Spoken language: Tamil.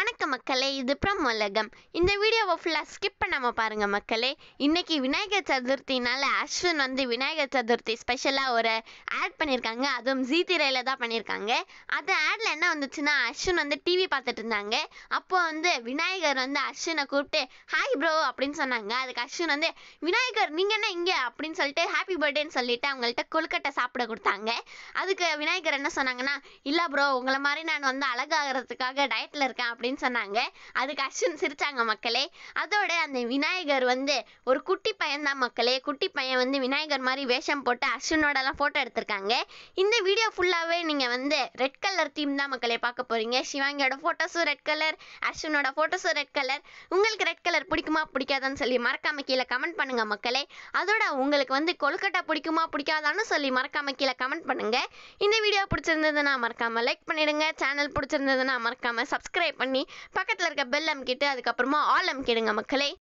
வணக்கம் மக்களே இது ப்ரம் உலகம் இந்த வீடியோவை ஃபுல்லாக ஸ்கிப் பண்ணாமல் பாருங்க மக்களே இன்னைக்கு விநாயகர் சதுர்த்தினால அஸ்வின் வந்து விநாயகர் சதுர்த்தி ஸ்பெஷலாக ஒரு ஆட் பண்ணியிருக்காங்க அதுவும் ஜீ திரையில தான் பண்ணியிருக்காங்க அது ஆடில் என்ன வந்துச்சுன்னா அஸ்வின் வந்து டிவி பார்த்துட்டு இருந்தாங்க அப்போ வந்து விநாயகர் வந்து அஸ்வினை கூப்பிட்டு ஹாய் ப்ரோ அப்படின்னு சொன்னாங்க அதுக்கு அஸ்வின் வந்து விநாயகர் நீங்கள் என்ன இங்கே அப்படின்னு சொல்லிட்டு ஹாப்பி பர்த்டேன்னு சொல்லிட்டு அவங்கள்ட்ட கொழுக்கட்டை சாப்பிட கொடுத்தாங்க அதுக்கு விநாயகர் என்ன சொன்னாங்கன்னா இல்லை ப்ரோ உங்களை மாதிரி நான் வந்து அழகாகிறதுக்காக டயட்டில் இருக்கேன் அப்படின்னு சொன்னாங்க அதுக்கு அஸ்வின் சிரிச்சாங்க மக்களே அதோட அந்த விநாயகர் வந்து ஒரு குட்டி பையன் தான் மக்களே குட்டி பையன் வந்து விநாயகர் மாதிரி வேஷம் போட்டு அஸ்வினோடலாம் ஃபோட்டோ எடுத்திருக்காங்க இந்த வீடியோ ஃபுல்லாகவே நீங்கள் வந்து ரெட் கலர் தீம் தான் மக்களே பார்க்க போகிறீங்க சிவாங்கியோட ஃபோட்டோஸும் ரெட் கலர் அஸ்வினோட ஃபோட்டோஸும் ரெட் கலர் உங்களுக்கு ரெட் கலர் பிடிக்குமா பிடிக்காதான்னு சொல்லி மறக்காம கீழே கமெண்ட் பண்ணுங்க மக்களே அதோட உங்களுக்கு வந்து கொழுக்கட்டை பிடிக்குமா பிடிக்காதான்னு சொல்லி மறக்காம கீழே கமெண்ட் பண்ணுங்க இந்த வீடியோ பிடிச்சிருந்ததுன்னா மறக்காம லைக் பண்ணிடுங்க சேனல் பிடிச்சிருந்ததுன்னா மறக்காம சப்ஸ்கிரைப் பண்ணி பக்கத்தில் இருக்க பெல் அமுக்கிட்டு அதுக்கப்புறமா ஆல் அமுக்கிடுங்க மக்களே